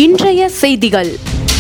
இன்றைய செய்திகள்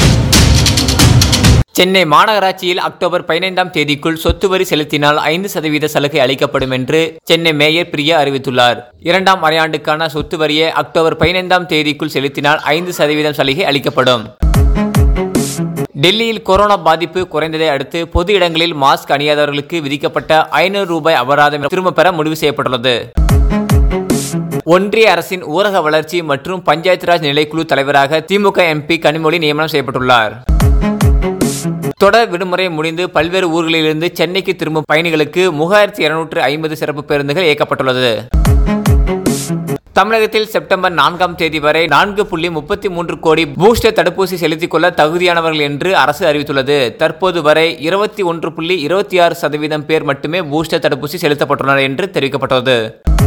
சென்னை மாநகராட்சியில் அக்டோபர் பதினைந்தாம் தேதிக்குள் சொத்து வரி செலுத்தினால் ஐந்து சதவீத சலுகை அளிக்கப்படும் என்று சென்னை மேயர் பிரியா அறிவித்துள்ளார் இரண்டாம் அரையாண்டுக்கான சொத்து வரியை அக்டோபர் பதினைந்தாம் தேதிக்குள் செலுத்தினால் ஐந்து சதவீதம் சலுகை அளிக்கப்படும் டெல்லியில் கொரோனா பாதிப்பு குறைந்ததை அடுத்து பொது இடங்களில் மாஸ்க் அணியாதவர்களுக்கு விதிக்கப்பட்ட ஐநூறு ரூபாய் அபராதம் திரும்பப் பெற முடிவு செய்யப்பட்டுள்ளது ஒன்றிய அரசின் ஊரக வளர்ச்சி மற்றும் பஞ்சாயத்து ராஜ் நிலைக்குழு தலைவராக திமுக எம்பி கனிமொழி நியமனம் செய்யப்பட்டுள்ளார் தொடர் விடுமுறை முடிந்து பல்வேறு ஊர்களிலிருந்து சென்னைக்கு திரும்பும் பயணிகளுக்கு மூவாயிரத்தி இருநூற்று ஐம்பது சிறப்பு பேருந்துகள் இயக்கப்பட்டுள்ளது தமிழகத்தில் செப்டம்பர் நான்காம் தேதி வரை நான்கு புள்ளி முப்பத்தி மூன்று கோடி பூஸ்டர் தடுப்பூசி செலுத்திக் கொள்ள தகுதியானவர்கள் என்று அரசு அறிவித்துள்ளது தற்போது வரை இருபத்தி ஒன்று புள்ளி இருபத்தி ஆறு சதவீதம் பேர் மட்டுமே பூஸ்டர் தடுப்பூசி செலுத்தப்பட்டுள்ளனர் என்று தெரிவிக்கப்பட்டுள்ளது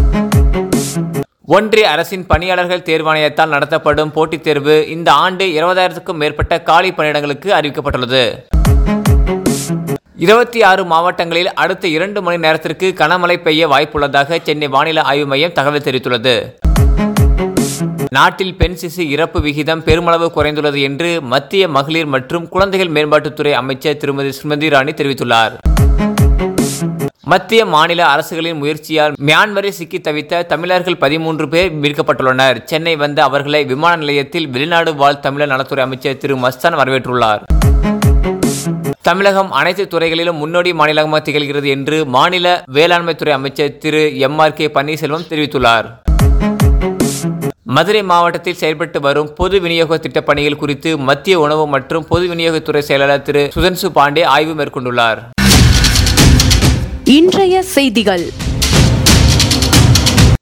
ஒன்றிய அரசின் பணியாளர்கள் தேர்வாணையத்தால் நடத்தப்படும் போட்டித் தேர்வு இந்த ஆண்டு இருபதாயிரத்துக்கும் மேற்பட்ட காலி பணியிடங்களுக்கு அறிவிக்கப்பட்டுள்ளது இருபத்தி ஆறு மாவட்டங்களில் அடுத்த இரண்டு மணி நேரத்திற்கு கனமழை பெய்ய வாய்ப்புள்ளதாக சென்னை வானிலை ஆய்வு மையம் தகவல் தெரிவித்துள்ளது நாட்டில் பெண் சிசு இறப்பு விகிதம் பெருமளவு குறைந்துள்ளது என்று மத்திய மகளிர் மற்றும் குழந்தைகள் மேம்பாட்டுத்துறை அமைச்சர் திருமதி ஸ்மிருதி இரானி தெரிவித்துள்ளார் மத்திய மாநில அரசுகளின் முயற்சியால் மியான்மரில் சிக்கி தவித்த தமிழர்கள் பதிமூன்று பேர் மீட்கப்பட்டுள்ளனர் சென்னை வந்த அவர்களை விமான நிலையத்தில் வெளிநாடு வாழ் தமிழர் நலத்துறை அமைச்சர் திரு மஸ்தான் வரவேற்றுள்ளார் தமிழகம் அனைத்து துறைகளிலும் முன்னோடி மாநிலமாக திகழ்கிறது என்று மாநில வேளாண்மைத்துறை அமைச்சர் திரு எம் ஆர் கே பன்னீர்செல்வம் தெரிவித்துள்ளார் மதுரை மாவட்டத்தில் செயல்பட்டு வரும் பொது விநியோக திட்டப் பணிகள் குறித்து மத்திய உணவு மற்றும் பொது விநியோகத்துறை செயலாளர் திரு சுதன்சு பாண்டே ஆய்வு மேற்கொண்டுள்ளார் இன்றைய செய்திகள்